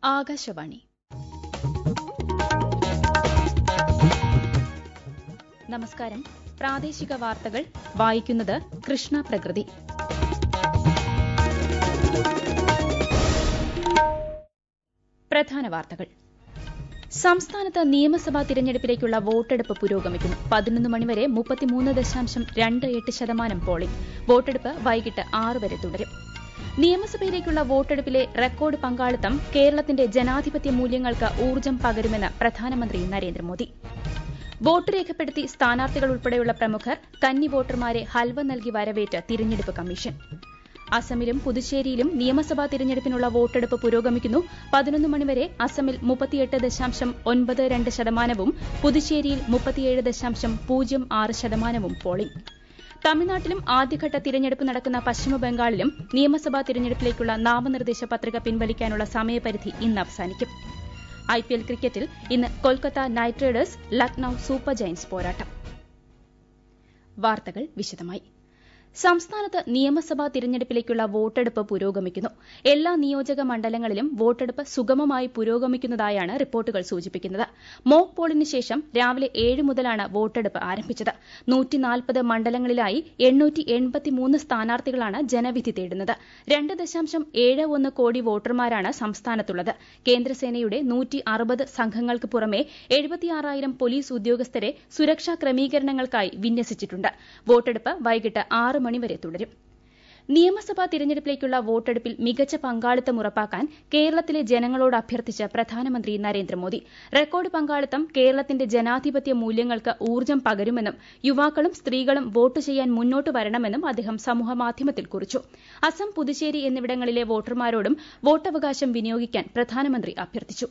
ആകാശവാണി നമസ്കാരം പ്രാദേശിക വാർത്തകൾ വായിക്കുന്നത് കൃഷ്ണ പ്രകൃതി പ്രധാന വാർത്തകൾ സംസ്ഥാനത്ത് നിയമസഭാ തിരഞ്ഞെടുപ്പിലേക്കുള്ള വോട്ടെടുപ്പ് പുരോഗമിക്കുന്നു പതിനൊന്ന് മണിവരെ മുപ്പത്തിമൂന്ന് ദശാംശം രണ്ട് എട്ട് ശതമാനം പോളിംഗ് വോട്ടെടുപ്പ് വൈകിട്ട് ആറ് വരെ തുടരും നിയമസഭയിലേക്കുള്ള വോട്ടെടുപ്പിലെ റെക്കോർഡ് പങ്കാളിത്തം കേരളത്തിന്റെ ജനാധിപത്യ മൂല്യങ്ങൾക്ക് ഊർജ്ജം പകരുമെന്ന് പ്രധാനമന്ത്രി നരേന്ദ്രമോദി വോട്ട് രേഖപ്പെടുത്തി സ്ഥാനാർത്ഥികൾ ഉൾപ്പെടെയുള്ള പ്രമുഖർ കന്നി വോട്ടർമാരെ ഹൽവ നൽകി വരവേറ്റ് തിരഞ്ഞെടുപ്പ് കമ്മീഷൻ അസമിലും പുതുച്ചേരിയിലും നിയമസഭാ തിരഞ്ഞെടുപ്പിനുള്ള വോട്ടെടുപ്പ് പുരോഗമിക്കുന്നു പതിനൊന്ന് മണിവരെ അസമിൽ മുപ്പത്തിയെട്ട് ദശാംശം ഒൻപത് രണ്ട് ശതമാനവും പുതുച്ചേരിയിൽ മുപ്പത്തിയേഴ് ദശാംശം പൂജ്യം ആറ് ശതമാനവും പോളിംഗ് തമിഴ്നാട്ടിലും ആദ്യഘട്ട തിരഞ്ഞെടുപ്പ് നടക്കുന്ന പശ്ചിമബംഗാളിലും നിയമസഭാ തിരഞ്ഞെടുപ്പിലേക്കുള്ള നാമനിർദ്ദേശ പത്രിക പിൻവലിക്കാനുള്ള സമയപരിധി ഇന്ന് അവസാനിക്കും ഐപിഎൽ ക്രിക്കറ്റിൽ ഇന്ന് Kolkata Knight Riders Lucknow Super Giants പോരാട്ടം വാർത്തകൾ വിശദമായി സംസ്ഥാനത്ത് നിയമസഭാ തിരഞ്ഞെടുപ്പിലേക്കുള്ള വോട്ടെടുപ്പ് പുരോഗമിക്കുന്നു എല്ലാ നിയോജക മണ്ഡലങ്ങളിലും വോട്ടെടുപ്പ് സുഗമമായി പുരോഗമിക്കുന്നതായാണ് റിപ്പോർട്ടുകൾ സൂചിപ്പിക്കുന്നത് മോക് പോളിന് ശേഷം രാവിലെ ഏഴ് മുതലാണ് വോട്ടെടുപ്പ് ആരംഭിച്ചത് മണ്ഡലങ്ങളിലായി സ്ഥാനാർത്ഥികളാണ് ജനവിധി തേടുന്നത് രണ്ട് ദശാംശം ഏഴ് ഒന്ന് കോടി വോട്ടർമാരാണ് സംസ്ഥാനത്തുള്ളത് കേന്ദ്രസേനയുടെ നൂറ്റി അറുപത് സംഘങ്ങൾക്ക് പുറമെ എഴുപത്തിയാറായിരം പോലീസ് ഉദ്യോഗസ്ഥരെ സുരക്ഷാ ക്രമീകരണങ്ങൾക്കായി വിന്യസിച്ചിട്ടുണ്ട് വോട്ടെടുപ്പ് വൈകിട്ട് ആറ് മണിവരെ തുടരും നിയമസഭാ തിരഞ്ഞെടുപ്പിലേക്കുള്ള വോട്ടെടുപ്പിൽ മികച്ച പങ്കാളിത്തം ഉറപ്പാക്കാൻ കേരളത്തിലെ ജനങ്ങളോട് അഭ്യർത്ഥിച്ച് പ്രധാനമന്ത്രി നരേന്ദ്രമോദി റെക്കോർഡ് പങ്കാളിത്തം കേരളത്തിന്റെ ജനാധിപത്യ മൂല്യങ്ങൾക്ക് ഊർജ്ജം പകരുമെന്നും യുവാക്കളും സ്ത്രീകളും വോട്ട് ചെയ്യാൻ മുന്നോട്ട് വരണമെന്നും അദ്ദേഹം സമൂഹമാധ്യമത്തിൽ കുറിച്ചു അസം പുതുച്ചേരി എന്നിവിടങ്ങളിലെ വോട്ടർമാരോടും വോട്ടവകാശം വിനിയോഗിക്കാൻ പ്രധാനമന്ത്രി അഭ്യർത്ഥിച്ചു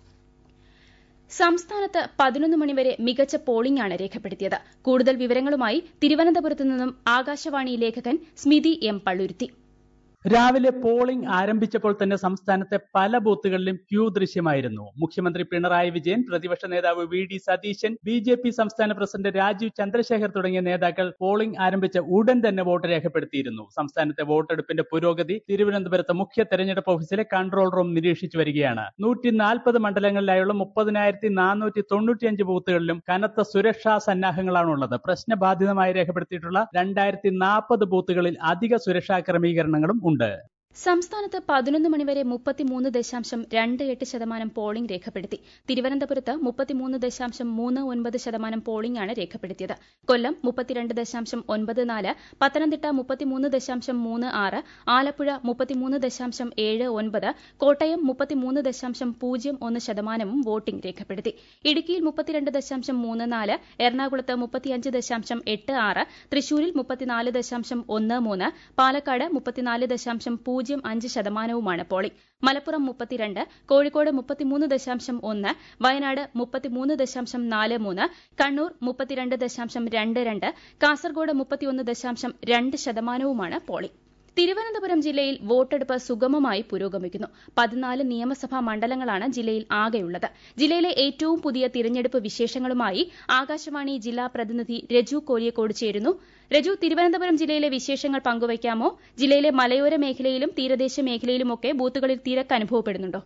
സംസ്ഥാനത്ത് പതിനൊന്ന് മണിവരെ മികച്ച പോളിംഗാണ് രേഖപ്പെടുത്തിയത് കൂടുതൽ വിവരങ്ങളുമായി തിരുവനന്തപുരത്ത് നിന്നും ആകാശവാണി ലേഖകൻ സ്മിതി എം പള്ളുരുത്തി രാവിലെ പോളിംഗ് ആരംഭിച്ചപ്പോൾ തന്നെ സംസ്ഥാനത്തെ പല ബൂത്തുകളിലും ക്യൂ ദൃശ്യമായിരുന്നു മുഖ്യമന്ത്രി പിണറായി വിജയൻ പ്രതിപക്ഷ നേതാവ് V D Satheesan B J P സംസ്ഥാന പ്രസിഡന്റ് രാജീവ് ചന്ദ്രശേഖർ തുടങ്ങിയ നേതാക്കൾ പോളിംഗ് ആരംഭിച്ച ഉടൻ തന്നെ വോട്ട് രേഖപ്പെടുത്തിയിരുന്നു സംസ്ഥാനത്തെ വോട്ടെടുപ്പിന്റെ പുരോഗതി തിരുവനന്തപുരത്ത് മുഖ്യ തെരഞ്ഞെടുപ്പ് ഓഫീസിലെ കൺട്രോൾ റൂം നിരീക്ഷിച്ചു വരികയാണ് നൂറ്റി നാൽപ്പത് മണ്ഡലങ്ങളിലായുള്ള മുപ്പതിനായിരത്തി നാനൂറ്റി തൊണ്ണൂറ്റിയഞ്ച് ബൂത്തുകളിലും കനത്ത സുരക്ഷാ സന്നാഹങ്ങളാണുള്ളത് പ്രശ്നബാധിതമായി രേഖപ്പെടുത്തിയിട്ടുള്ള രണ്ടായിരത്തി നാൽപ്പത് ബൂത്തുകളിൽ അധിക സുരക്ഷാ ക്രമീകരണങ്ങളും ഉണ്ട് സംസ്ഥാനത്ത് പതിനൊന്ന് മണിവരെ മുപ്പത്തിമൂന്ന് ദശാംശം രണ്ട് എട്ട് ശതമാനം പോളിംഗ് രേഖപ്പെടുത്തി തിരുവനന്തപുരത്ത് മുപ്പത്തിമൂന്ന് ദശാംശം മൂന്ന് ഒൻപത് ശതമാനം പോളിംഗാണ് രേഖപ്പെടുത്തിയത് കൊല്ലം മുപ്പത്തിരണ്ട് ദശാംശം ഒൻപത് നാല് പത്തനംതിട്ട മുപ്പത്തിമൂന്ന് ദശാംശം മൂന്ന് ആറ് ആലപ്പുഴ മുപ്പത്തിമൂന്ന് ദശാംശം ഏഴ് ഒൻപത് കോട്ടയം മുപ്പത്തിമൂന്ന് ദശാംശം പൂജ്യം ഒന്ന് ശതമാനവും വോട്ടിംഗ് രേഖപ്പെടുത്തി ഇടുക്കിയിൽ മുപ്പത്തിരണ്ട് ദശാംശം മൂന്ന് നാല് എറണാകുളത്ത് മുപ്പത്തിയഞ്ച് ദശാംശം എട്ട് ആറ് തൃശൂരിൽ മുപ്പത്തിനാല് ദശാംശം ഒന്ന് മൂന്ന് പാലക്കാട് മുപ്പത്തിനാല് ദശാംശം പൂജ്യം അഞ്ച് ശതമാനവുമാണ് പോളിംഗ് മലപ്പുറം മുപ്പത്തിരണ്ട് കോഴിക്കോട് മുപ്പത്തിമൂന്ന് ദശാംശം ഒന്ന് വയനാട് മുപ്പത്തിമൂന്ന് ദശാംശം നാല് മൂന്ന് കണ്ണൂർ മുപ്പത്തിരണ്ട് ദശാംശം രണ്ട് രണ്ട് കാസർഗോഡ് മുപ്പത്തിയൊന്ന് ദശാംശം രണ്ട് ശതമാനവുമാണ് പോളിംഗ് തിരുവനന്തപുരം ജില്ലയിൽ വോട്ടെടുപ്പ് സുഗമമായി പുരോഗമിക്കുന്നു പതിനാല് നിയമസഭാ മണ്ഡലങ്ങളാണ് ജില്ലയിൽ ആകെയുള്ളത് ജില്ലയിലെ ഏറ്റവും പുതിയ തിരഞ്ഞെടുപ്പ് വിശേഷങ്ങളുമായി ആകാശവാണി ജില്ലാ പ്രതിനിധി രജു കോരിയക്കോട് ചേരുന്നു രജു തിരുവനന്തപുരം ജില്ലയിലെ വിശേഷങ്ങൾ പങ്കുവയ്ക്കാമോ ജില്ലയിലെ മലയോര മേഖലയിലും തീരദേശ മേഖലയിലുമൊക്കെ ബൂത്തുകളിൽ തിരക്ക് അനുഭവപ്പെടുന്നുണ്ടോ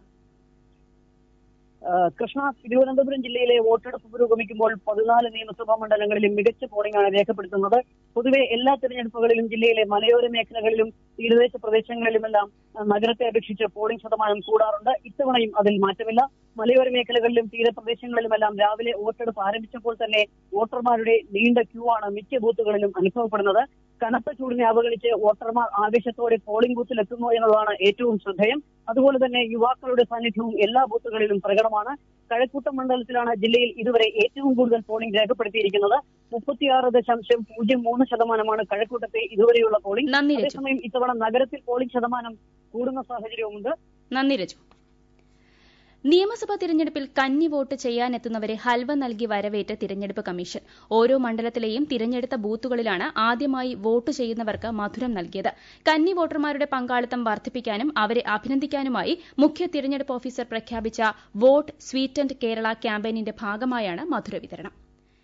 കൃഷ്ണ തിരുവനന്തപുരം ജില്ലയിലെ വോട്ടെടുപ്പ് പുരോഗമിക്കുമ്പോൾ പതിനാല് നിയമസഭാ മണ്ഡലങ്ങളിലും മികച്ച പോളിംഗാണ് രേഖപ്പെടുത്തുന്നത് പൊതുവെ എല്ലാ തെരഞ്ഞെടുപ്പുകളിലും ജില്ലയിലെ മലയോര മേഖലകളിലും തീരദേശ പ്രദേശങ്ങളിലുമെല്ലാം നഗരത്തെ അപേക്ഷിച്ച് പോളിംഗ് ശതമാനം കൂടാറുണ്ട് ഇത്തവണയും അതിൽ മാറ്റമില്ല മലയോര മേഖലകളിലും തീരപ്രദേശങ്ങളിലുമെല്ലാം രാവിലെ വോട്ടെടുപ്പ് ആരംഭിച്ചപ്പോൾ തന്നെ വോട്ടർമാരുടെ നീണ്ട ക്യൂ ആണ് മിക്ക ബൂത്തുകളിലും അനുഭവപ്പെടുന്നത് കനത്ത ചൂടിനെ അവഗണിച്ച് വോട്ടർമാർ ആവേശത്തോടെ പോളിംഗ് ബൂത്തിൽ എത്തുന്നു എന്നതാണ് ഏറ്റവും ശ്രദ്ധേയം അതുപോലെ തന്നെ യുവാക്കളുടെ സാന്നിധ്യവും എല്ലാ ബൂത്തുകളിലും പ്രകടമാണ് കഴക്കൂട്ടം മണ്ഡലത്തിലാണ് ജില്ലയിൽ ഇതുവരെ ഏറ്റവും കൂടുതൽ പോളിംഗ് രേഖപ്പെടുത്തിയിരിക്കുന്നത് മുപ്പത്തിയാറ് ദശാംശം പൂജ്യം മൂന്ന് ശതമാനമാണ് കഴക്കൂട്ടത്തെ ഇതുവരെയുള്ള പോളിംഗ് അതേസമയം ഇത്തവണ നഗരത്തിൽ പോളിംഗ് ശതമാനം കൂടുന്ന സാഹചര്യവുമുണ്ട് നന്ദി രജു നിയമസഭാ തിരഞ്ഞെടുപ്പിൽ കന്നി വോട്ട് ചെയ്യാനെത്തുന്നവരെ ഹൽവ നൽകി വരവേറ്റ് തിരഞ്ഞെടുപ്പ് കമ്മീഷൻ ഓരോ മണ്ഡലത്തിലെയും തിരഞ്ഞെടുത്ത ബൂത്തുകളിലാണ് ആദ്യമായി വോട്ട് ചെയ്യുന്നവർക്ക് മധുരം നൽകിയത് കന്നി വോട്ടർമാരുടെ പങ്കാളിത്തം വർദ്ധിപ്പിക്കാനും അവരെ അഭിനന്ദിക്കാനുമായി മുഖ്യ തിരഞ്ഞെടുപ്പ് ഓഫീസർ പ്രഖ്യാപിച്ച വോട്ട് സ്വീറ്റൻഡ് കേരള ക്യാമ്പയിനിന്റെ ഭാഗമായാണ് മധുര വിതരണം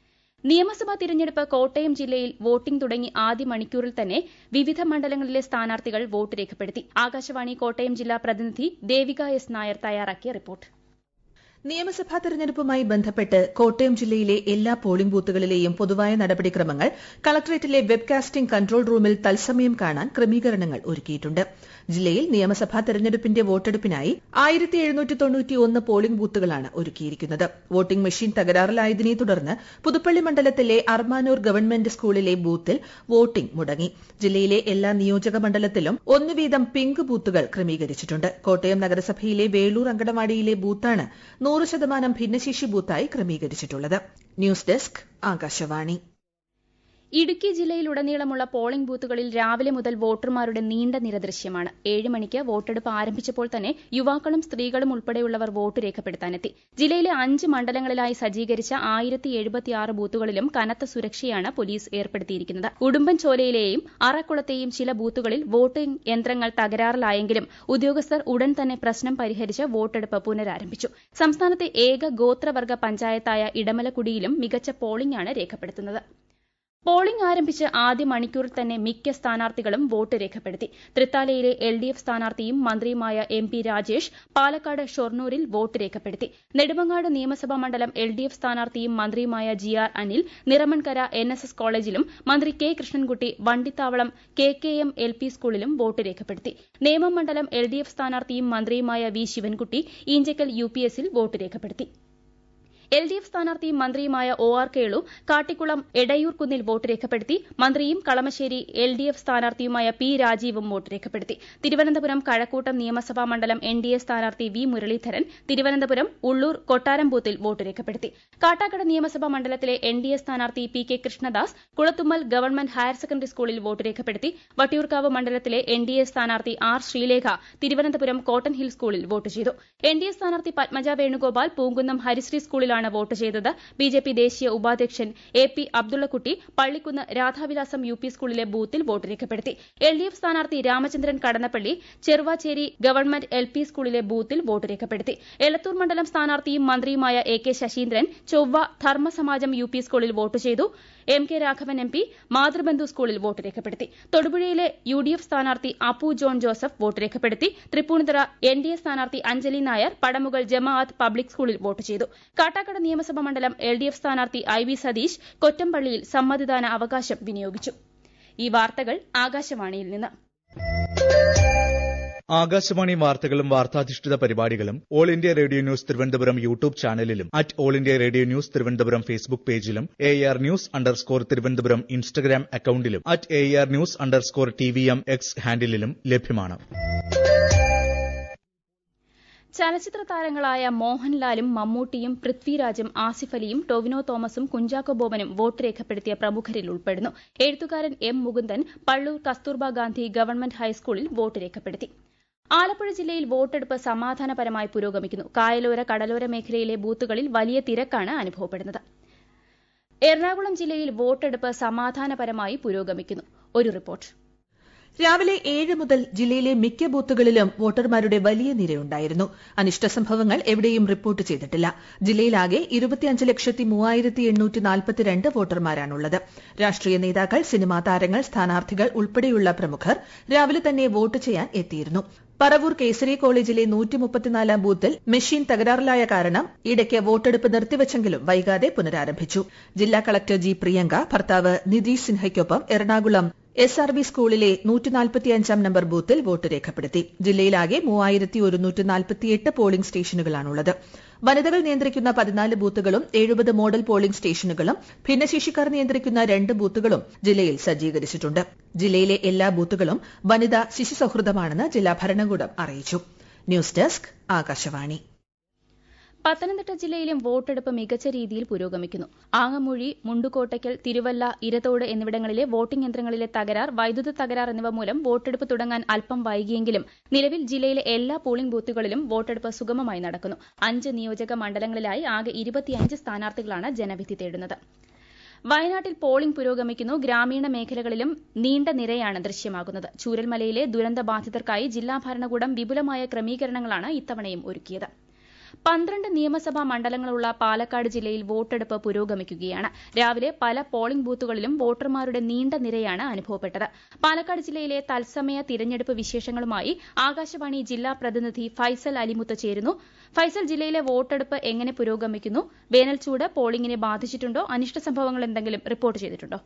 നിയമസഭാ തിരഞ്ഞെടുപ്പ് കോട്ടയം ജില്ലയിൽ വോട്ടിംഗ് തുടങ്ങി ആദ്യ മണിക്കൂറിൽ തന്നെ വിവിധ മണ്ഡലങ്ങളിലെ സ്ഥാനാർത്ഥികൾ വോട്ട് രേഖപ്പെടുത്തി ആകാശവാണി കോട്ടയം ജില്ലാ പ്രതിനിധി ദേവിക എസ് നായർ തയ്യാറാക്കിയ റിപ്പോർട്ട് നിയമസഭാ തെരഞ്ഞെടുപ്പുമായി ബന്ധപ്പെട്ട് കോട്ടയം ജില്ലയിലെ എല്ലാ പോളിംഗ് ബൂത്തുകളിലെയും പൊതുവായ നടപടിക്രമങ്ങൾ കളക്ടറേറ്റിലെ വെബ്കാസ്റ്റിംഗ് കൺട്രോൾ റൂമിൽ തത്സമയം കാണാൻ ക്രമീകരണങ്ങൾ ഒരുക്കിയിട്ടുണ്ട് ജില്ലയിൽ നിയമസഭാ തെരഞ്ഞെടുപ്പിന്റെ വോട്ടെടുപ്പിനായി ആയിരത്തി എഴുന്നൂറ്റി തൊണ്ണൂറ്റിയൊന്ന് പോളിംഗ് ബൂത്തുകളാണ് ഒരുക്കിയിരിക്കുന്നത് വോട്ടിംഗ് മെഷീൻ തകരാറിലായതിനെ തുടർന്ന് പുതുപ്പള്ളി മണ്ഡലത്തിലെ അർമാനൂർ ഗവൺമെന്റ് സ്കൂളിലെ ബൂത്തിൽ വോട്ടിംഗ് മുടങ്ങി ജില്ലയിലെ എല്ലാ നിയോജക മണ്ഡലത്തിലും ഒന്ന് വീതം പിങ്ക് ബൂത്തുകൾ ക്രമീകരിച്ചിട്ടുണ്ട് കോട്ടയം നഗരസഭയിലെ വേളൂർ അങ്കണവാടിയിലെ ബൂത്താണ് നൂറ് ശതമാനം ഭിന്നശേഷി ബൂത്തായി ക്രമീകരിച്ചിട്ടുള്ളത് ന്യൂസ് ഡെസ്ക് ആകാശവാണി ഇടുക്കി ജില്ലയിലുടനീളമുള്ള പോളിംഗ് ബൂത്തുകളിൽ രാവിലെ മുതൽ വോട്ടർമാരുടെ നീണ്ട നിര ദൃശ്യമാണ് ഏഴ് മണിക്ക് വോട്ടെടുപ്പ് ആരംഭിച്ചപ്പോൾ തന്നെ യുവാക്കളും സ്ത്രീകളും ഉൾപ്പെടെയുള്ളവർ വോട്ട് രേഖപ്പെടുത്താനെത്തി ജില്ലയിലെ അഞ്ച് മണ്ഡലങ്ങളിലായി സജ്ജീകരിച്ച ആയിരത്തി എഴുപത്തിയാറ് ബൂത്തുകളിലും കനത്ത സുരക്ഷയാണ് പോലീസ് ഏർപ്പെടുത്തിയിരിക്കുന്നത് ഉടുമ്പൻചോലയിലെയും അറക്കുളത്തെയും ചില ബൂത്തുകളിൽ വോട്ടിംഗ് യന്ത്രങ്ങൾ തകരാറിലായെങ്കിലും ഉദ്യോഗസ്ഥർ ഉടൻ തന്നെ പ്രശ്നം പരിഹരിച്ച് വോട്ടെടുപ്പ് പുനരാരംഭിച്ചു സംസ്ഥാനത്തെ ഏക ഗോത്രവർഗ പഞ്ചായത്തായ ഇടമലക്കുടിയിലും മികച്ച പോളിംഗാണ് രേഖപ്പെടുത്തുന്നത് പോളിംഗ് ആരംഭിച്ച് ആദ്യ മണിക്കൂറിൽ തന്നെ മിക്ക സ്ഥാനാർത്ഥികളും വോട്ട് രേഖപ്പെടുത്തി തൃത്താലയിലെ എൽ ഡി എഫ് സ്ഥാനാർത്ഥിയും മന്ത്രിയുമായ എം പി രാജേഷ് പാലക്കാട് ഷൊർണൂരിൽ വോട്ട് രേഖപ്പെടുത്തി നെടുമങ്ങാട് നിയമസഭാ മണ്ഡലം എൽ ഡി എഫ് സ്ഥാനാർത്ഥിയും മന്ത്രിയുമായ G R Anil Niramankara N S S കോളേജിലും മന്ത്രി K Krishnankutty Vandithavalam K K M L P സ്കൂളിലും വോട്ട് രേഖപ്പെടുത്തി നേമം മണ്ഡലം എൽ ഡി എഫ് സ്ഥാനാർത്ഥിയും മന്ത്രിയുമായ V Sivankutty Enchakkal U P എസിൽ വോട്ട് രേഖപ്പെടുത്തി എൽ ഡി എഫ് സ്ഥാനാർത്ഥിയും മന്ത്രിയുമായ ഒ ആർ കേളു കാട്ടിക്കുളം എടയൂർകുന്നിൽ വോട്ട് രേഖപ്പെടുത്തി മന്ത്രിയും കളമശ്ശേരി എൽ ഡി എഫ് സ്ഥാനാർത്ഥിയുമായ പി രാജീവും വോട്ട് രേഖപ്പെടുത്തി തിരുവനന്തപുരം കഴക്കൂട്ടം നിയമസഭാ മണ്ഡലം എൻ ഡി എ സ്ഥാനാർത്ഥി വി മുരളീധരൻ തിരുവനന്തപുരം ഉള്ളൂർ കൊട്ടാരം ബൂത്തിൽ വോട്ട് രേഖപ്പെടുത്തി കാട്ടാക്കട നിയമസഭാ മണ്ഡലത്തിലെ എൻ ഡി എ സ്ഥാനാർത്ഥി P K Krishnadas Kulathummal government higher secondary സ്കൂളിൽ വോട്ട് രേഖപ്പെടുത്തി വട്ടിയൂർക്കാവ് മണ്ഡലത്തിലെ എൻ ഡി എ സ്ഥാനാർത്ഥി R Sreelekha Thiruvananthapuram cotton hill സ്കൂളിൽ വോട്ട് ചെയ്തു എൻ ഡി എ സ്ഥാനാർത്ഥി പത്മജ വേണുഗോപാൽ പൂങ്കുന്നം ഹരിശ്രീ സ്കൂളിലാണ് വോട്ട് ചെയ്തത് ബി ജെ പി ദേശീയ ഉപാധ്യക്ഷൻ A P Abdullakutty Pallikkunnu Radhavilasam U P സ്കൂളിലെ ബൂത്തിൽ വോട്ട് രേഖപ്പെടുത്തി എൽ ഡി എഫ് സ്ഥാനാർത്ഥി Ramachandran Kadannappally Cheruvacheri government L P സ്കൂളിലെ ബൂത്തിൽ വോട്ട് രേഖപ്പെടുത്തി എലത്തൂർ മണ്ഡലം സ്ഥാനാർത്ഥിയും മന്ത്രിയുമായ A K Saseendran Chovva Dharmasamajam U P സ്കൂളിൽ വോട്ട് ചെയ്തു M K Raghavan M P Mathrubandhu സ്കൂളിൽ വോട്ട് രേഖപ്പെടുത്തി തൊടുപുഴയിലെ യു ഡി എഫ് സ്ഥാനാർത്ഥി അപ്പു ജോൺ ജോസഫ് വോട്ട് രേഖപ്പെടുത്തി തൃപ്പൂണിത്തുറ എൻ ഡി എ സ്ഥാനാർത്ഥി അഞ്ജലി നായർ പടമുകൾ ജമാഅത്ത് പബ്ലിക് സ്കൂളിൽ വോട്ട് ചെയ്തു കാട്ടാക്കട നിയമസഭാ മണ്ഡലം എൽ ഡി എഫ് സ്ഥാനാർത്ഥി ഐ വി സതീഷ് കൊറ്റംപള്ളിയിൽ സമ്മതിദാന അവകാശം വിനിയോഗിച്ചു ഈ വാർത്തകൾ ആകാശവാണിയിൽ നിന്ന് ആകാശവാണി വാർത്തകളും വാർത്താധിഷ്ഠിത പരിപാടികളും all India radio news Thiruvananthapuram YouTube ചാനലിലും at all India radio news Thiruvananthapuram Facebook പേജിലും A R news underscore Thiruvananthapuram Instagram അക്കൌണ്ടിലും at A R news underscore T V M X ഹാൻഡിലും ലഭ്യമാണ് ചലച്ചിത്ര താരങ്ങളായ മോഹൻലാലും മമ്മൂട്ടിയും പൃഥ്വിരാജും ആസിഫ് അലിയും ടൊവിനോ തോമസും കുഞ്ചാക്കോ ബോബനും വോട്ട് രേഖപ്പെടുത്തിയ പ്രമുഖരിൽ ഉൾപ്പെടുന്നു എഴുത്തുകാരൻ എം മുകുന്ദൻ പള്ളൂർ കസ്തൂർബ ഗാന്ധി ഗവൺമെന്റ് ഹൈസ്കൂളിൽ വോട്ട് രേഖപ്പെടുത്തി ആലപ്പുഴ ജില്ലയിൽ വോട്ടെടുപ്പ് സമാധാനപരമായി പുരോഗമിക്കുന്നു കായലോര കടലോര മേഖലയിലെ ബൂത്തുകളിൽ വലിയ തിരക്കാണ് അനുഭവപ്പെടുന്നത് എറണാകുളം ജില്ലയിൽ വോട്ടെടുപ്പ് സമാധാനപരമായി പുരോഗമിക്കുന്നു ഒരു റിപ്പോർട്ട് രാവിലെ ഏഴ് മുതൽ ജില്ലയിലെ മിക്ക ബൂത്തുകളിലും വോട്ടർമാരുടെ വലിയ നിരയുണ്ടായിരുന്നു അനിഷ്ട സംഭവങ്ങൾ എവിടെയും റിപ്പോർട്ട് ചെയ്തിട്ടില്ല ജില്ലയിലാകെ ഇരുപത്തിയഞ്ച് ലക്ഷത്തി മൂവായിരത്തി എണ്ണൂറ്റി നാൽപ്പത്തിരണ്ട് വോട്ടർമാരാണുള്ളത് രാഷ്ട്രീയ നേതാക്കൾ സിനിമാ താരങ്ങൾ സ്ഥാനാർത്ഥികൾ ഉൾപ്പെടെയുള്ള പ്രമുഖർ രാവിലെ തന്നെ വോട്ട് ചെയ്യാൻ എത്തിയിരുന്നു പറവൂർ കേസരി കോളേജിലെ നൂറ്റി മുപ്പത്തിനാലാം ബൂത്തിൽ മെഷീൻ തകരാറിലായ കാരണം ഇടയ്ക്ക് വോട്ടെടുപ്പ് നിർത്തിവച്ചെങ്കിലും വൈകാതെ പുനരാരംഭിച്ചു ജില്ലാ കളക്ടർ ജി പ്രിയങ്ക ഭർത്താവ് നിതീഷ് സിൻഹയ്ക്കൊപ്പം എറണാകുളം എസ് ആർ ബി സ്കൂളിലെ നൂറ്റിനാൽപ്പത്തിയഞ്ചാം നമ്പർ ബൂത്തിൽ വോട്ട് രേഖപ്പെടുത്തി ജില്ലയിലാകെ മൂവായിരത്തി ഒരുന്നൂറ്റി നാൽപ്പത്തിയെട്ട് പോളിംഗ് സ്റ്റേഷനുകളാണുള്ളത് വനിതകൾ നിയന്ത്രിക്കുന്ന പതിനാല് ബൂത്തുകളും എഴുപത് മോഡൽ പോളിംഗ് സ്റ്റേഷനുകളും ഭിന്നശേഷിക്കാർ നിയന്ത്രിക്കുന്ന രണ്ട് ബൂത്തുകളും ജില്ലയിൽ സജ്ജീകരിച്ചിട്ടുണ്ട് ജില്ലയിലെ എല്ലാ ബൂത്തുകളും വനിതാ ശിശു സൌഹൃദമാണെന്ന് ജില്ലാ ഭരണകൂടം അറിയിച്ചു ന്യൂസ് ഡെസ്ക് ആകാശവാണി പത്തനംതിട്ട ജില്ലയിലും വോട്ടെടുപ്പ് മികച്ച രീതിയിൽ പുരോഗമിക്കുന്നു ആങ്ങമൂഴി മുണ്ടുകോട്ടയ്ക്കൽ തിരുവല്ല ഇരത്തോട് എന്നിവിടങ്ങളിലെ വോട്ടിംഗ് യന്ത്രങ്ങളിലെ തകരാർ വൈദ്യുത തകരാർ എന്നിവ മൂലം വോട്ടെടുപ്പ് തുടങ്ങാൻ അല്പം വൈകിയെങ്കിലും നിലവിൽ ജില്ലയിലെ എല്ലാ പോളിംഗ് ബൂത്തുകളിലും വോട്ടെടുപ്പ് സുഗമമായി നടക്കുന്നു അഞ്ച് നിയോജക മണ്ഡലങ്ങളിലായി ആകെ ഇരുപത്തിയഞ്ച് സ്ഥാനാർത്ഥികളാണ് ജനവിധി തേടുന്നത് വയനാട്ടിൽ പോളിംഗ് പുരോഗമിക്കുന്നു ഗ്രാമീണ മേഖലകളിലും നീണ്ട നിരയാണ് ദൃശ്യമാകുന്നത് ചൂരൽമലയിലെ ദുരന്ത ബാധിതർക്കായി ജില്ലാ ഭരണകൂടം വിപുലമായ ക്രമീകരണങ്ങളാണ് ഇത്തവണയും ഒരുക്കിയത് പന്ത്രണ്ട് നിയമസഭാ മണ്ഡലങ്ങളുള്ള പാലക്കാട് ജില്ലയിൽ വോട്ടെടുപ്പ് പുരോഗമിക്കുകയാണ് രാവിലെ പല പോളിംഗ് ബൂത്തുകളിലും വോട്ടർമാരുടെ നീണ്ട നിരയാണ് അനുഭവപ്പെട്ടത് പാലക്കാട് ജില്ലയിലെ തത്സമയ തിരഞ്ഞെടുപ്പ് വിശേഷങ്ങളുമായി ആകാശവാണി ജില്ലാ പ്രതിനിധി ഫൈസൽ അലിമുത്ത് ചേരുന്നു ഫൈസൽ ജില്ലയിലെ വോട്ടെടുപ്പ് എങ്ങനെ പുരോഗമിക്കുന്നു വേനൽച്ചൂട് പോളിംഗിനെ ബാധിച്ചിട്ടുണ്ടോ അനിഷ്ട സംഭവങ്ങൾ എന്തെങ്കിലും റിപ്പോർട്ട് ചെയ്തിട്ടുണ്ടോ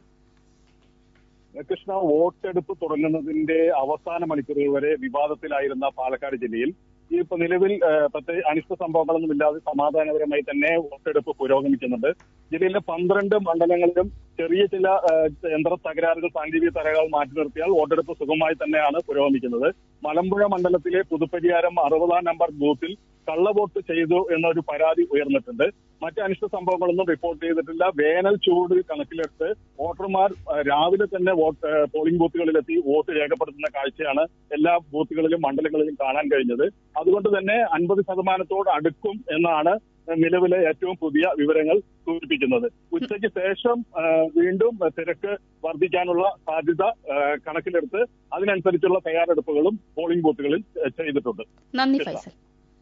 കൃഷ്ണ വോട്ടെടുപ്പ് തുടങ്ങുന്നതിന്റെ അവസാന മണിക്കൂറുകൾ വരെ വിവാദത്തിലായിരുന്ന പാലക്കാട് ജില്ലയിൽ ഈ ഇപ്പൊ നിലവിൽ പ്രത്യേക അനിഷ്ട സംഭവങ്ങളൊന്നും ഇല്ലാതെ സമാധാനപരമായി തന്നെ വോട്ടെടുപ്പ് പുരോഗമിക്കുന്നുണ്ട് ജില്ലയിലെ പന്ത്രണ്ട് മണ്ഡലങ്ങളിലും ചെറിയ ചില യന്ത്ര തകരാറുകൾ സാങ്കേതിക തകരാറുകൾ മാറ്റി നിർത്തിയാൽ വോട്ടെടുപ്പ് സുഗമമായി തന്നെയാണ് പുരോഗമിക്കുന്നത് മലമ്പുഴ മണ്ഡലത്തിലെ പുതുപ്പരിയാരം അറുപതാം നമ്പർ ബൂത്തിൽ കള്ളവോട്ട് ചെയ്തു എന്നൊരു പരാതി ഉയർന്നിട്ടുണ്ട് മറ്റ് അനിഷ്ട സംഭവങ്ങളൊന്നും റിപ്പോർട്ട് ചെയ്തിട്ടില്ല വേനൽ ചൂട് കണക്കിലെടുത്ത് വോട്ടർമാർ രാവിലെ തന്നെ വോട്ട് പോളിംഗ് ബൂത്തുകളിലെത്തി വോട്ട് രേഖപ്പെടുത്തുന്ന കാഴ്ചയാണ് എല്ലാ ബൂത്തുകളിലും മണ്ഡലങ്ങളിലും കാണാൻ കഴിഞ്ഞത് അതുകൊണ്ട് തന്നെ അൻപത് ശതമാനത്തോട് അടുക്കും എന്നാണ് നിലവിലെ ഏറ്റവും പുതിയ വിവരങ്ങൾ സൂചിപ്പിക്കുന്നത് ഉച്ചയ്ക്ക് ശേഷം വീണ്ടും തിരക്ക് വർദ്ധിക്കാനുള്ള സാധ്യത കണക്കിലെടുത്ത് അതിനനുസരിച്ചുള്ള തയ്യാറെടുപ്പുകളും പോളിംഗ് ബൂത്തുകളിൽ ചെയ്തിട്ടുണ്ട് നന്ദി ഫൈസൽ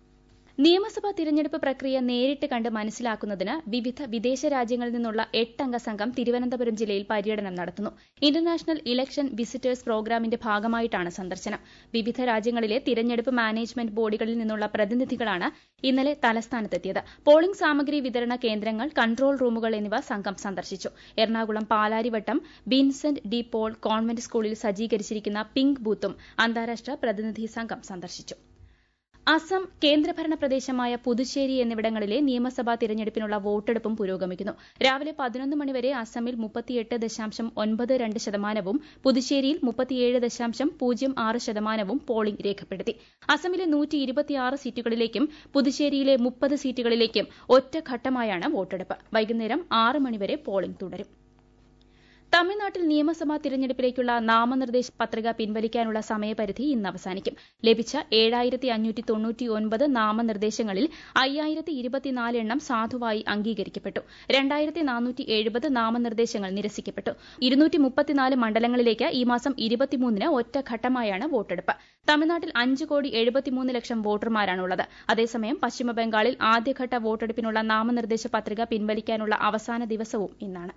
നിയമസഭാ തിരഞ്ഞെടുപ്പ് പ്രക്രിയ നേരിട്ട് കണ്ട് മനസ്സിലാക്കുന്നതിന് വിവിധ വിദേശ രാജ്യങ്ങളിൽ നിന്നുള്ള എട്ടംഗ സംഘം തിരുവനന്തപുരം ജില്ലയിൽ പര്യടനം നടത്തുന്നു ഇന്റർനാഷണൽ ഇലക്ഷൻ വിസിറ്റേഴ്സ് പ്രോഗ്രാമിന്റെ ഭാഗമായിട്ടാണ് സന്ദർശനം വിവിധ രാജ്യങ്ങളിലെ തിരഞ്ഞെടുപ്പ് മാനേജ്മെന്റ് ബോഡികളിൽ നിന്നുള്ള പ്രതിനിധികളാണ് ഇന്നലെ തലസ്ഥാനത്തെത്തിയത് പോളിംഗ് സാമഗ്രി വിതരണ കേന്ദ്രങ്ങൾ കൺട്രോൾ റൂമുകൾ എന്നിവ സംഘം സന്ദർശിച്ചു Ernakulam Palarivattom Vincent de Paul convent സ്കൂളിൽ സജ്ജീകരിച്ചിരിക്കുന്ന പിങ്ക് ബൂത്തും അന്താരാഷ്ട്ര പ്രതിനിധി സംഘം സന്ദർശിച്ചു അസം കേന്ദ്രഭരണ പ്രദേശമായ പുതുച്ചേരി എന്നിവിടങ്ങളിലെ നിയമസഭാ തിരഞ്ഞെടുപ്പിനുള്ള വോട്ടെടുപ്പും പുരോഗമിക്കുന്നു രാവിലെ പതിനൊന്ന് മണിവരെ അസമിൽ മുപ്പത്തിയെട്ട് ദശാംശം ഒൻപത് രണ്ട് ശതമാനവും പുതുച്ചേരിയിൽ മുപ്പത്തിയേഴ് ദശാംശം പൂജ്യം ആറ് ശതമാനവും പോളിംഗ് രേഖപ്പെടുത്തി അസമിലെ നൂറ്റി ഇരുപത്തിയാറ് സീറ്റുകളിലേക്കും പുതുച്ചേരിയിലെ മുപ്പത് സീറ്റുകളിലേക്കും ഒറ്റഘട്ടമായാണ് വോട്ടെടുപ്പ് വൈകുന്നേരം ആറ് മണിവരെ പോളിംഗ് തുടരും തമിഴ്നാട്ടിൽ നിയമസഭാ തിരഞ്ഞെടുപ്പിലേക്കുള്ള നാമനിർദ്ദേശ പത്രിക പിൻവലിക്കാനുള്ള സമയപരിധി ഇന്ന് അവസാനിക്കും ലഭിച്ച ഏഴായിരത്തി അഞ്ഞൂറ്റി തൊണ്ണൂറ്റി ഒൻപത് നാമനിർദ്ദേശങ്ങളിൽ അയ്യായിരത്തി ഇരുപത്തിനാല് എണ്ണം സാധുവായി അംഗീകരിക്കപ്പെട്ടു രണ്ടായിരത്തി നാനൂറ്റി എഴുപത് നാമനിർദ്ദേശങ്ങൾ നിരസിക്കപ്പെട്ടു ഇരുന്നൂറ്റി മുപ്പത്തിനാല് മണ്ഡലങ്ങളിലേക്ക് ഈ മാസം ഇരുപത്തിമൂന്നിന് ഒറ്റഘട്ടമായാണ് വോട്ടെടുപ്പ് തമിഴ്നാട്ടിൽ അഞ്ച് കോടി എഴുപത്തിമൂന്ന് ലക്ഷം വോട്ടർമാരാണുള്ളത് അതേസമയം പശ്ചിമബംഗാളിൽ ആദ്യഘട്ട വോട്ടെടുപ്പിനുള്ള നാമനിർദ്ദേശ പത്രിക പിൻവലിക്കാനുള്ള അവസാന ദിവസവും ഇന്നാണ്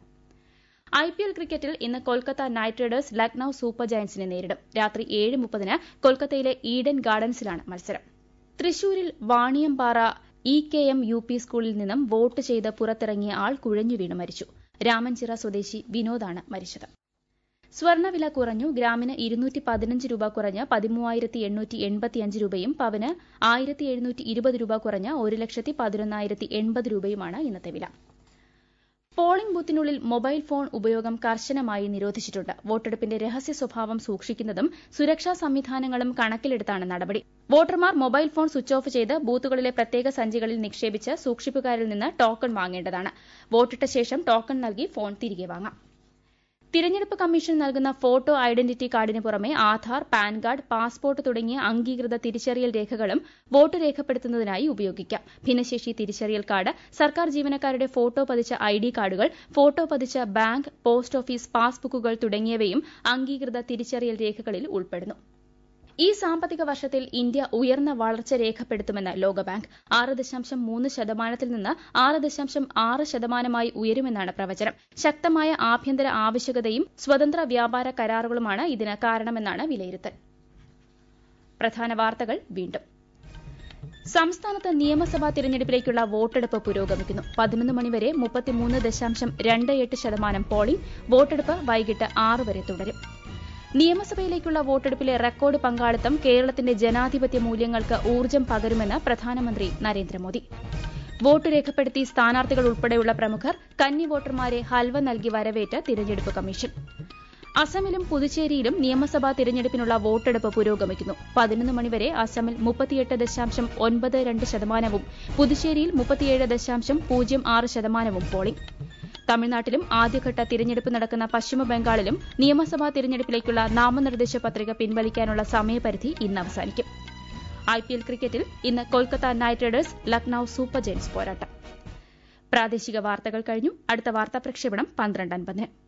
ഐ പി എൽ ക്രിക്കറ്റിൽ ഇന്ന് Kolkata Knight Riders Lucknow Super ജയന്റ്സിനെ നേരിടും രാത്രി ഏഴ് മുപ്പതിന് കൊൽക്കത്തയിലെ ഈഡൻ ഗാർഡൻസിലാണ് മത്സരം തൃശൂരിൽ Vaniyampara E K M U P സ്കൂളിൽ നിന്നും വോട്ട് ചെയ്ത് പുറത്തിറങ്ങിയ ആൾ കുഴഞ്ഞു വീണ് മരിച്ചു രാമൻചിറ സ്വദേശി വിനോദാണ് മരിച്ചത് സ്വർണ്ണവില കുറഞ്ഞു ഗ്രാമിന് ഇരുന്നൂറ്റി പതിനഞ്ച് രൂപ കുറഞ്ഞ് പതിമൂവായിരത്തി എണ്ണൂറ്റി എൺപത്തിയഞ്ച് രൂപയും പവന് ആയിരത്തി എഴുന്നൂറ്റി ഇരുപത് രൂപ കുറഞ്ഞ് ഒരു ലക്ഷത്തി പതിനൊന്നായിരത്തി എൺപത് രൂപയുമാണ് ഇന്നത്തെ വില പോളിംഗ് ബൂത്തിനുള്ളിൽ മൊബൈൽ ഫോൺ ഉപയോഗം കർശനമായി നിരോധിച്ചിട്ടുണ്ട് വോട്ടെടുപ്പിന്റെ രഹസ്യ സ്വഭാവം സൂക്ഷിക്കുന്നതും സുരക്ഷാ സംവിധാനങ്ങളും കണക്കിലെടുത്താണ് നടപടി വോട്ടർമാർ മൊബൈൽ ഫോൺ സ്വിച്ച് ഓഫ് ചെയ്ത് ബൂത്തുകളിലെ പ്രത്യേക സഞ്ചികളിൽ നിക്ഷേപിച്ച് സൂക്ഷിപ്പുകാരിൽ നിന്ന് ടോക്കൺ വാങ്ങേണ്ടതാണ് വോട്ടിട്ട ശേഷം ടോക്കൺ നൽകി ഫോൺ തിരികെ വാങ്ങാം തിരഞ്ഞെടുപ്പ് കമ്മീഷൻ നൽകുന്ന ഫോട്ടോ ഐഡന്റിറ്റി കാർഡിന് പുറമെ ആധാർ പാൻ കാർഡ് പാസ്പോർട്ട് തുടങ്ങിയ അംഗീകൃത തിരിച്ചറിയൽ രേഖകളും വോട്ട് രേഖപ്പെടുത്തുന്നതിനായി ഉപയോഗിക്കാം ഭിന്നശേഷി തിരിച്ചറിയൽ കാർഡ് സർക്കാർ ജീവനക്കാരുടെ ഫോട്ടോ പതിച്ച ഐ ഡി കാർഡുകൾ ഫോട്ടോ പതിച്ച ബാങ്ക് പോസ്റ്റ് ഓഫീസ് പാസ്ബുക്കുകൾ തുടങ്ങിയവയും അംഗീകൃത തിരിച്ചറിയൽ രേഖകളിൽ ഉൾപ്പെടുന്നു ഈ സാമ്പത്തിക വർഷത്തിൽ ഇന്ത്യ ഉയർന്ന വളർച്ച രേഖപ്പെടുത്തുമെന്ന് ലോകബാങ്ക് ആറ് ദശാംശം മൂന്ന് ശതമാനത്തിൽ നിന്ന് ആറ് ദശാംശം ആറ് ശതമാനമായി ഉയരുമെന്നാണ് പ്രവചനം ശക്തമായ ആഭ്യന്തര ആവശ്യകതയും സ്വതന്ത്ര വ്യാപാര കരാറുകളുമാണ് ഇതിന് കാരണമെന്നാണ് വിലയിരുത്തൽ പ്രധാന വാർത്തകൾ വീണ്ടും സംസ്ഥാനത്ത് നിയമസഭാ തിരഞ്ഞെടുപ്പിലേക്കുള്ള വോട്ടെടുപ്പ് പുരോഗമിക്കുന്നു പതിനൊന്ന് മണിവരെ മുപ്പത്തിമൂന്ന് ദശാംശം രണ്ട് എട്ട് ശതമാനം പോളിംഗ് വോട്ടെടുപ്പ് വൈകിട്ട് ആറ് വരെ തുടരും നിയമസഭയിലേക്കുള്ള വോട്ടെടുപ്പിലെ റെക്കോർഡ് പങ്കാളിത്തം കേരളത്തിന്റെ ജനാധിപത്യ മൂല്യങ്ങൾക്ക് ഊർജ്ജം പകരുമെന്ന് പ്രധാനമന്ത്രി നരേന്ദ്രമോദി വോട്ട് രേഖപ്പെടുത്തി സ്ഥാനാർത്ഥികൾ ഉൾപ്പെടെയുള്ള പ്രമുഖർ കന്നി വോട്ടർമാരെ ഹൽവ നൽകി വരവേറ്റ് തിരഞ്ഞെടുപ്പ് കമ്മീഷൻ അസമിലും പുതുച്ചേരിയിലും നിയമസഭാ തിരഞ്ഞെടുപ്പിനുള്ള വോട്ടെടുപ്പ് പുരോഗമിക്കുന്നു പതിനൊന്ന് മണിവരെ അസമിൽ മുപ്പത്തിയെട്ട് ദശാംശം ഒൻപത് രണ്ട് ശതമാനവും പുതുച്ചേരിയിൽ മുപ്പത്തിയേഴ് ദശാംശം പൂജ്യം ആറ് ശതമാനവും പോളിംഗ് തമിഴ്നാട്ടിലും ആദ്യഘട്ട തിരഞ്ഞെടുപ്പ് നടക്കുന്ന പശ്ചിമബംഗാളിലും നിയമസഭാ തിരഞ്ഞെടുപ്പിലേക്കുള്ള നാമനിർദ്ദേശ പത്രിക പിൻവലിക്കാനുള്ള സമയപരിധി ഇന്ന് അവസാനിക്കും ഐപിഎൽ ക്രിക്കറ്റിൽ ഇന്ന് Kolkata Knight Riders Lucknow Super Giants പോരാട്ടം പ്രാദേശിക വാർത്തകൾ കഴിഞ്ഞു അടുത്ത വാർത്താ പ്രക്ഷേപണം പന്ത്രണ്ട് അൻപതിന്